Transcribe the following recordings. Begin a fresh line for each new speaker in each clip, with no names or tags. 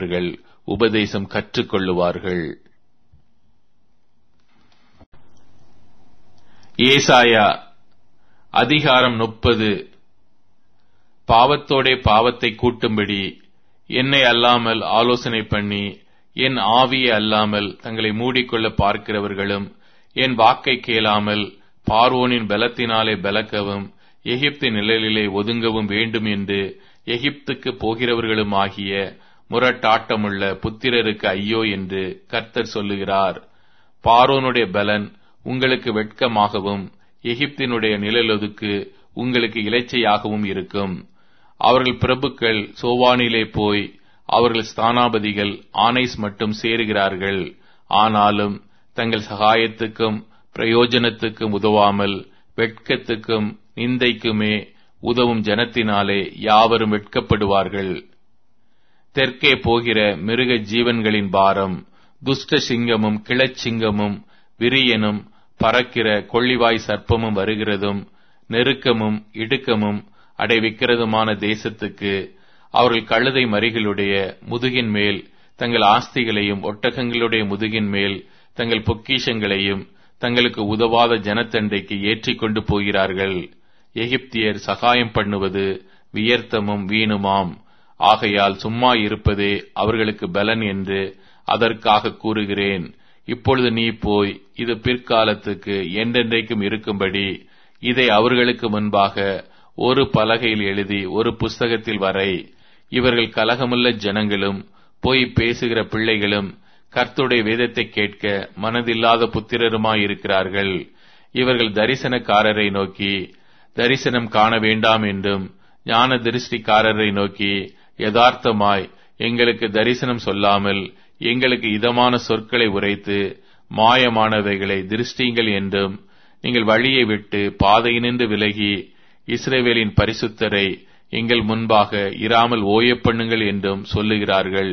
அவர்கள் உபதேசம் கற்றுக்கொள்ளுவார்கள் ஏசாயா அதிகாரம் முப்பது பாவத்தோடே பாவத்தை கூட்டும்படி என்னை அல்லாமல் ஆலோசனை பண்ணி என் ஆவியை அல்லாமல் தங்களை மூடிக்கொள்ள பார்க்கிறவர்களும் என் வாக்கை கேளாமல் பார்வோனின் பலத்தினாலே பலக்கவும் எகிப்து நிழலிலே ஒதுங்கவும் வேண்டும் என்று எகிப்துக்கு போகிறவர்களும் ஆகிய முரட்டாட்டமுள்ள புத்திரருக்கு ஐயோ என்று கர்த்தர் சொல்லுகிறார் பார்வோனுடைய பலன் உங்களுக்கு வெட்கமாகவும் எகிப்தினுடைய நிழலொதுக்கு உங்களுக்கு இலைச்சையாகவும் இருக்கும் அவர்கள் பிரபுக்கள் சோவானிலே போய் அவர்கள் ஸ்தானாபதிகள் ஆனைஸ் மட்டும் சேருகிறார்கள் ஆனாலும் தங்கள் சகாயத்துக்கும் பிரயோஜனத்துக்கும் உதவாமல் வெட்கத்துக்கும் நிந்தைக்குமே உதவும் ஜனத்தினாலே யாவரும் வெட்கப்படுவார்கள் தெற்கே போகிற மிருக ஜீவன்களின் பாரம் துஷ்ட சிங்கமும் கிளச்சிங்கமும் விரியனும் பறக்கிற கொள்ளிவாய் சர்ப்பமும் வருகிறதும் நெருக்கமும் இடுக்கமும் அடைவிக்கிறதுமான தேசத்துக்கு அவர்கள் கழுதை மறிகளுடைய முதுகின் மேல் தங்கள் ஆஸ்திகளையும் ஒட்டகங்களுடைய முதுகின் மேல் தங்கள் பொக்கிஷங்களையும் தங்களுக்கு உதவாத ஜனத்தண்டைக்கு ஏற்றிக் கொண்டு போகிறார்கள் எகிப்தியர் சகாயம் பண்ணுவது வியர்த்தமும் வீணுமாம் ஆகையால் சும்மா இருப்பதே அவர்களுக்கு பலன் என்று அதற்காக கூறுகிறேன் இப்பொழுது நீ போய் இது பிற்காலத்துக்கு என்றென்றைக்கும் இருக்கும்படி இதை அவர்களுக்கு முன்பாக ஒரு பலகையில் எழுதி ஒரு புஸ்தகத்தில் வரை இவர்கள் கலகமுள்ள ஜனங்களும் போய் பேசுகிற பிள்ளைகளும் கர்த்துடைய வேதத்தை கேட்க மனதில்லாத புத்திரருமாயிருக்கிறார்கள் இவர்கள் தரிசனக்காரரை நோக்கி தரிசனம் காண வேண்டாம் என்றும் ஞான திருஷ்டிக்காரரை நோக்கி யதார்த்தமாய் எங்களுக்கு தரிசனம் சொல்லாமல் எங்களுக்கு இதமான சொற்களை உரைத்து மாயமானவைகளை திருஷ்டிங்கள் என்றும் நீங்கள் வழியை விட்டு பாதையினின்று விலகி இஸ்ரேவேலின் பரிசுத்தரை எங்கள் முன்பாக இராமல் ஓயப் பண்ணுங்கள் என்றும் சொல்லுகிறார்கள்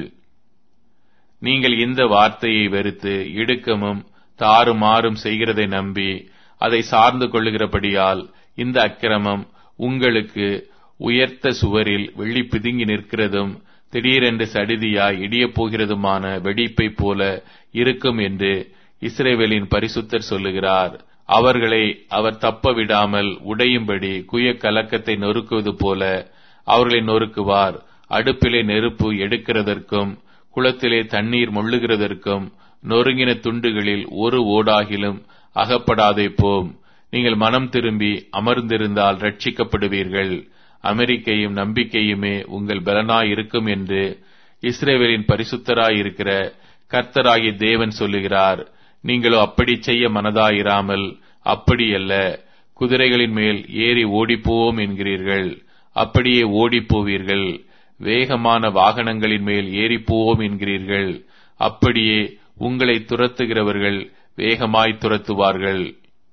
நீங்கள் இந்த வார்த்தையை வெறுத்து இடுக்கமும் தாறுமாறும் செய்கிறதை நம்பி அதை சார்ந்து கொள்ளுகிறபடியால் இந்த அக்கிரமம் உங்களுக்கு உயர்த்த சுவரில் வெள்ளி பிதுங்கி நிற்கிறதும் திடீரென்று சடிதியாய் இடியப் போகிறதுமான வெடிப்பை போல இருக்கும் என்று இஸ்ரேவேலின் பரிசுத்தர் சொல்லுகிறார் அவர்களை அவர் தப்ப விடாமல் உடையும்படி குய கலக்கத்தை நொறுக்குவது போல அவர்களை நொறுக்குவார் அடுப்பிலே நெருப்பு எடுக்கிறதற்கும் குளத்திலே தண்ணீர் மொள்ளுகிறதற்கும் நொறுங்கின துண்டுகளில் ஒரு ஓடாகிலும் அகப்படாதே போம் நீங்கள் மனம் திரும்பி அமர்ந்திருந்தால் ரட்சிக்கப்படுவீர்கள் அமெரிக்கையும் நம்பிக்கையுமே உங்கள் பலனாய் இருக்கும் என்று இஸ்ரேவேலின் பரிசுத்தராயிருக்கிற கர்த்தராகிய தேவன் சொல்லுகிறார் நீங்களோ அப்படி செய்ய மனதாயிராமல் அப்படியல்ல குதிரைகளின் மேல் ஏறி ஓடிப்போவோம் என்கிறீர்கள் அப்படியே ஓடிப்போவீர்கள் வேகமான வாகனங்களின் மேல் ஏறிப்போவோம் என்கிறீர்கள் அப்படியே உங்களை துரத்துகிறவர்கள் வேகமாய் துரத்துவார்கள்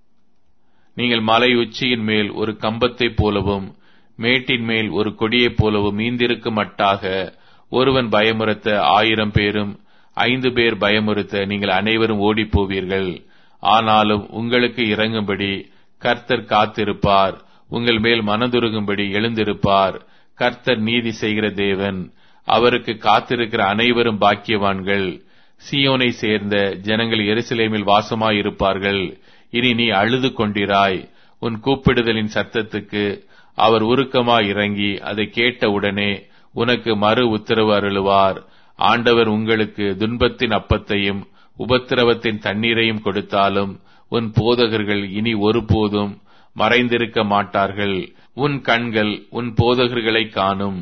நீங்கள் மலை உச்சியின் மேல் ஒரு கம்பத்தைப் போலவும் மேட்டின் மேல் ஒரு கொடியைப் போலவும் மீந்திருக்கும் மட்டாக ஒருவன் பயமுறுத்த ஆயிரம் பேரும் ஐந்து பேர் பயமுறுத்த நீங்கள் அனைவரும் ஓடிப்போவீர்கள் ஆனாலும் உங்களுக்கு இறங்கும்படி கர்த்தர் காத்திருப்பார் உங்கள் மேல் மனதுருகும்படி எழுந்திருப்பார் கர்த்தர் நீதி செய்கிற தேவன் அவருக்கு காத்திருக்கிற அனைவரும் பாக்கியவான்கள் சியோனை சேர்ந்த ஜனங்கள் எருசலேமில் வாசமாயிருப்பார்கள் இனி நீ அழுது கொண்டிராய் உன் கூப்பிடுதலின் சத்தத்துக்கு அவர் உருக்கமாய் இறங்கி அதை கேட்டவுடனே உனக்கு மறு உத்தரவு அருளுவார் ஆண்டவர் உங்களுக்கு துன்பத்தின் அப்பத்தையும் உபத்திரவத்தின் தண்ணீரையும் கொடுத்தாலும் உன் போதகர்கள் இனி ஒருபோதும் மறைந்திருக்க மாட்டார்கள் உன் கண்கள் உன் போதகர்களை காணும்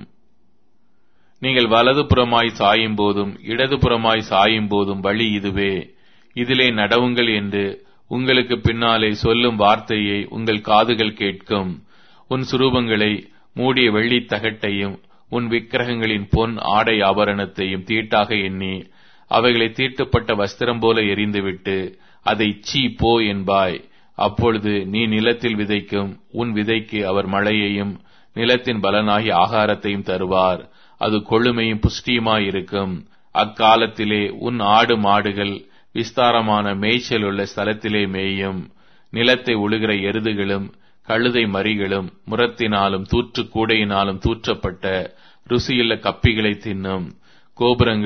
நீங்கள் வலது புறமாய் சாயும் போதும் இடது புறமாய் சாயும் போதும் வழி இதுவே இதிலே நடவுங்கள் என்று உங்களுக்கு பின்னாலே சொல்லும் வார்த்தையை உங்கள் காதுகள் கேட்கும் உன் சுரூபங்களை மூடிய வெள்ளித் தகட்டையும் உன் விக்கிரகங்களின் பொன் ஆடை ஆபரணத்தையும் தீட்டாக எண்ணி அவைகளை தீட்டுப்பட்ட வஸ்திரம் போல எரிந்துவிட்டு அதை சீ போ என்பாய் அப்பொழுது நீ நிலத்தில் விதைக்கும் உன் விதைக்கு அவர் மழையையும் நிலத்தின் பலனாகி ஆகாரத்தையும் தருவார் அது கொழுமையும் புஷ்டியுமாயிருக்கும் அக்காலத்திலே உன் ஆடு மாடுகள் விஸ்தாரமான மேய்ச்சல் உள்ள ஸ்தலத்திலே மேயும் நிலத்தை உழுகிற எருதுகளும் கழுதை மறிகளும் முரத்தினாலும் தூற்று கூடையினாலும் தூற்றப்பட்ட ருசியுள்ள கப்பிகளை தின்னும் கோபுரங்கள்